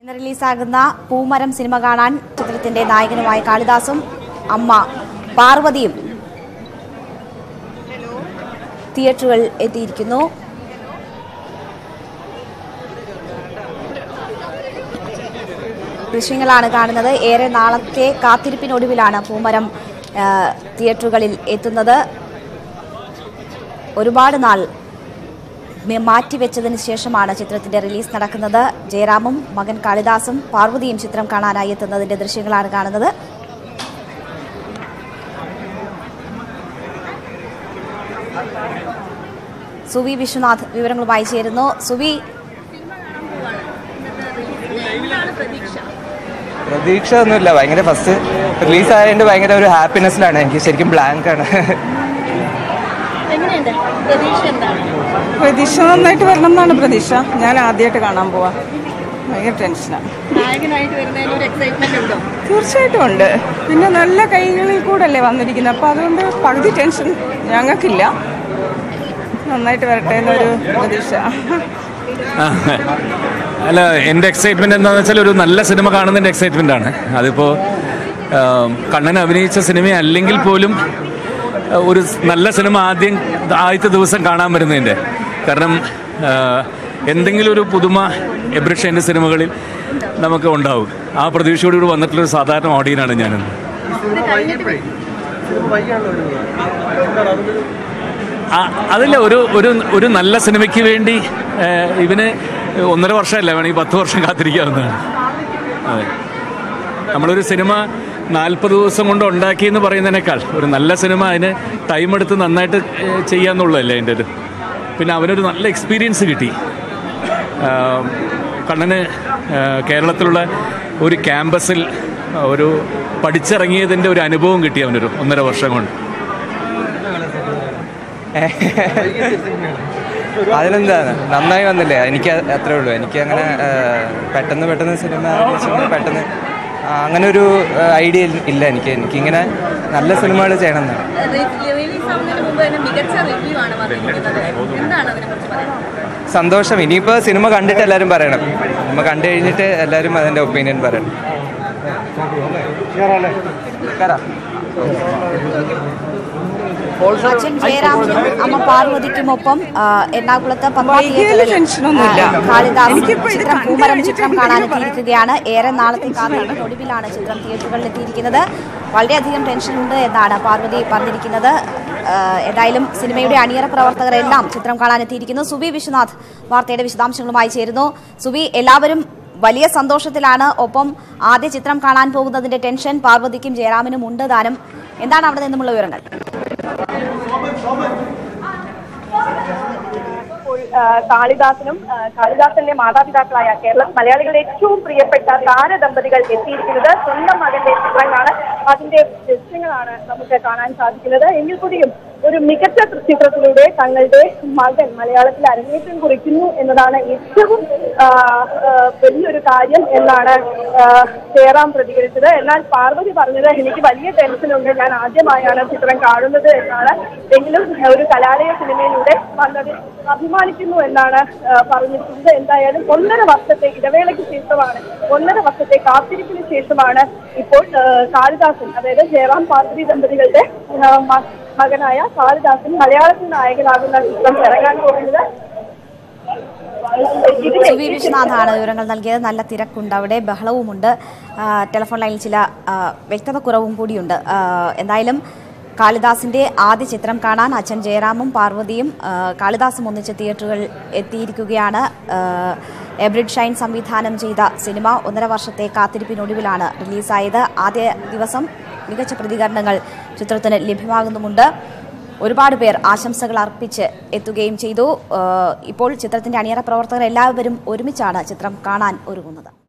ഇന്ന് റിലീസാകുന്ന പൂമരം സിനിമ കാണാൻ ചിത്രത്തിന്റെ നായകനുമായ കാളിദാസും അമ്മ പാർവതിയും തിയേറ്ററുകൾ എത്തിയിരിക്കുന്നു ദൃശ്യങ്ങളാണ് കാണുന്നത് ഏറെ നാളത്തെ കാത്തിരിപ്പിനൊടുവിലാണ് പൂമരം ആ, തിയേറ്ററുകളിൽ എത്തുന്നത് ഒരുപാട് നാൾ മെ- മാറ്റിവെച്ചതിന് ശേഷമാണ് ചിത്രത്തിന്റെ റിലീസ് നടക്കുന്നത് ജയറാമും മകൻ കാളിദാസും പാർവതിയും ചിത്രം കാണാനായി എത്തുന്നതിന്റെ ദൃശ്യങ്ങളാണ് കാണുന്നത് സുവി വിശ്വനാഥ് വിവരങ്ങളുമായി ചേരുന്നു സുവി പ്രതീക്ഷ ഒന്നുമില്ല ഭയങ്കര ഫസ്റ്റ് റിലീസ് ആയതുകൊണ്ട് ഭയങ്കര ഒരു ഹാപ്പിനെസ്സിലാണ് എനിക്ക് ശരിക്കും ബ്ലാങ്ക് ആണ് എങ്ങനെയുണ്ട് പ്രതീക്ഷ എന്താണ് പ്രതീക്ഷ നന്നായിട്ട് വരണം എന്നാണ് പ്രതീക്ഷ ഞാൻ ആദ്യമായിട്ട് കാണാൻ പോവാ ഭയങ്കര ടെൻഷനാണ് നായകനായിട്ട് വരുന്നതിന് ഒരു എക്സൈറ്റ്മെന്റ് ഉണ്ടോ തീർച്ചയായിട്ടും ഉണ്ട് പിന്നെ നല്ല കൈകളിൽ കൂടെ അല്ലേ വന്നിരിക്കുന്നത് അപ്പോൾ അതുകൊണ്ട് പകുതി ടെൻഷൻ ഞങ്ങൾക്കില്ല നന്നായിട്ട് വരട്ടെ എന്നൊരു പ്രതീക്ഷ ആ, അല്ല എൻ്റെ എക്സൈറ്റ്മെന്റ് എന്താണെന്ന് വെച്ചാൽ ഒരു നല്ല സിനിമ കാണുന്നതിൻ്റെ എക്സൈറ്റ്മെന്റ് ആണ് അതിപ്പോൾ കണ്ണൻ അഭിനയിച്ച സിനിമ അല്ലെങ്കിൽ പോലും ആ, ഒരു നല്ല സിനിമ ആദ്യം ആദ്യത്തെ ദിവസം കാണാൻ വരുന്നതിൻ്റെ കാരണം ആ, എന്തെങ്കിലും ഒരു പുതുമ എബ്രിഷൻ്റെ സിനിമകളിൽ നമുക്ക് ഉണ്ടാവും ആ പ്രതീക്ഷയോടുകൂടി വന്നിട്ടുള്ളൊരു സാധാരണ ഓഡിയനാണ് ഞാനിന്ന് ആ, അതില്ല ഒരു ഒരു ഒരു നല്ല സിനിമയ്ക്ക് വേണ്ടി ഏ, ഇവന് ഒന്നര വർഷമല്ല വേണമെങ്കിൽ പത്ത് വർഷം കാത്തിരിക്കാവുന്നതാണ് അതെ നമ്മളൊരു സിനിമ നാൽപ്പത് ദിവസം കൊണ്ട് ഉണ്ടാക്കി എന്ന് പറയുന്നതിനേക്കാൾ ഒരു നല്ല സിനിമ അതിന് ടൈം എടുത്ത് നന്നായിട്ട് ഏ, ചെയ്യാന്നുള്ളതല്ലേ അതിൻ്റെ ഒരു പിന്നെ അവനൊരു നല്ല എക്സ്പീരിയൻസ് കിട്ടി ആ, കണ്ണന് ആ, കേരളത്തിലുള്ള ഒരു ക്യാമ്പസിൽ ഒരു പഠിച്ചിറങ്ങിയതിൻ്റെ ഒരു അനുഭവം കിട്ടി അവനൊരു ഒന്നര വർഷം കൊണ്ട് അതിലെന്താണ് നന്നായി വന്നില്ലേ എനിക്ക് അത് അത്രേ ഉള്ളൂ എനിക്ക് അങ്ങനെ ആ, പെട്ടെന്ന് പെട്ടെന്ന് സിനിമ ആലോചിച്ച് പെട്ടെന്ന് ആ, അങ്ങനെ ഒരു ഐഡിയ ഇല്ല എനിക്ക് എനിക്കിങ്ങനെ നല്ല സിനിമകൾ ചെയ്യണം എന്നാണ് റിലീസ് ആവുന്നതിന് മുമ്പ് തന്നെ മികച്ച റിവ്യൂ ആണ് വന്നിരിക്കുന്നത് എന്താണ് അതിനെ കുറിച്ച് പറയുന്നത് സന്തോഷം ഇനിയിപ്പോൾ സിനിമ കണ്ടിട്ട് എല്ലാവരും പറയണം സിനിമ കണ്ടു കഴിഞ്ഞിട്ട് എല്ലാവരും അതിൻ്റെ ഒപ്പീനിയൻ പറയണം കയറാം. അച്ഛൻ ജയറാമിനും അമ്മ പാർവതിക്കുമൊപ്പം ആ, എറണാകുളത്ത് പമ്പ വൈകിയതിൽ തിയേറ്ററിൽ ടെൻഷനൊന്നുമില്ല. ആ, കാളിദാസ് എനിക്കിപ്പോ ഇത് ചിത്രം കണ്ടു പൂമരം കഴിഞ്ഞിട്ട് ചിത്രം എനിക്ക് കാണാൻ ഇതിനെ എത്തിയിരിക്കുകയാണ് ഏറെ നാളത്തെ കാത്തിരിപ്പിനൊടുവിലാണ് ചിത്രം തിയേറ്ററുകളിൽ എത്തിയിരിക്കുന്നത് വളരെയധികം ടെൻഷനുണ്ട് എന്നാണ് പാർവതി പറഞ്ഞിരിക്കുന്നത് ആ, ഏതായാലും സിനിമയുടെ അണിയറ പ്രവർത്തകരെല്ലാം ചിത്രം കാണാൻ എത്തിയിരിക്കുന്നു സുബി വിശ്വനാഥ് വാർത്തയുടെ വിശദാംശങ്ങളുമായി ചേരുന്നു സുബി എല്ലാവരും വലിയ സന്തോഷത്തിലാണ് ഒപ്പം ആദ്യ ചിത്രം കാണാൻ പോകുന്നതിന്റെ ടെൻഷൻ പാർവതിക്കും ജയറാമിനും ഉണ്ട് താനും എന്താണ് അവിടെ നിന്നുമുള്ള വിവരങ്ങൾ ഇപ്പോൾ ആ, കാളിദാസനും ആ, കാളിദാസന്റെ മാതാപിതാക്കളായ കേരളം മലയാളികളുടെ ഏറ്റവും പ്രിയപ്പെട്ട താരദമ്പതികൾ എത്തിയിരിക്കുന്നത് സ്വന്തം മകന്റെ ചിത്രങ്ങളാണ് അതിന്റെ ദൃശ്യങ്ങളാണ് നമുക്ക് കാണാൻ സാധിക്കുന്നത് എങ്കിൽ കൂടിയും ഒരു മികച്ച ചിത്രത്തിലൂടെ തങ്ങളുടെ മകൻ മലയാളത്തിൽ അരങ്ങേറ്റം കുറിക്കുന്നു എന്നതാണ് ഏറ്റവും ആ, ആ, വലിയൊരു കാര്യം എന്നാണ് ആ, ജയറാം പ്രതികരിച്ചത് എന്നാൽ പാർവതി പറഞ്ഞത് എനിക്ക് വലിയ ടെൻഷനുണ്ട് ഞാൻ ആദ്യമായാണ് ചിത്രം കാണുന്നത് എന്നാണ് എങ്കിലും ഒരു കലാലയ സിനിമയിലൂടെ വന്നതിൽ അഭിമാനിക്കുന്നു എന്നാണ് ആ, പറഞ്ഞിരിക്കുന്നത് എന്തായാലും ഒന്നര വർഷത്തെ ഇടവേളയ്ക്ക് ശേഷമാണ് ഒന്നര വർഷത്തെ കാത്തിരിപ്പിന് ശേഷമാണ് ഇപ്പോൾ ആ, കാളിദാസൻ അതായത് ജയറാം പാർവതി ദമ്പതികളുടെ ആ, മ- മകനായ കാളിദാസൻ മലയാളത്തിൽ നായകനാകുന്ന ചിത്രം ഇറങ്ങാൻ പോകുന്നത് ഇതിലെ സുവി വിശ്വനാഥാണ് വിവരങ്ങൾ നൽകിയത് നല്ല തിരക്കുണ്ട് അവിടെ ബഹളവുമുണ്ട് ആ, ടെലിഫോൺ ലൈനിൽ ചില ആ, വ്യക്തത കുറവും കൂടിയുണ്ട് ആ, എന്തായാലും കാളിദാസിന്റെ ആദ്യ ചിത്രം കാണാൻ അച്ഛൻ ജയറാമും പാർവതിയും ആ, കാളിദാസും ഒന്നിച്ച് തിയേറ്ററുകൾ എത്തിയിരിക്കുകയാണ് ആ, എബ്രിഡ് ഷൈൻ സംവിധാനം ചെയ്ത സിനിമ ഒന്നര വർഷത്തെ കാത്തിരിപ്പിനൊടുവിലാണ് റിലീസായത് ആദ്യ ദിവസം മികച്ച പ്രതികരണങ്ങൾ ചിത്രത്തിന് ലഭ്യമാകുന്നുമുണ്ട് ഒരുപാട് പേർ ആശംസകൾ അർപ്പിച്ച് എത്തുകയും ചെയ്തു ഏഹ് ഇപ്പോൾ ചിത്രത്തിന്റെ അണിയറ പ്രവർത്തകർ എല്ലാവരും ഒരുമിച്ചാണ് ചിത്രം കാണാൻ ഒരുങ്ങുന്നത്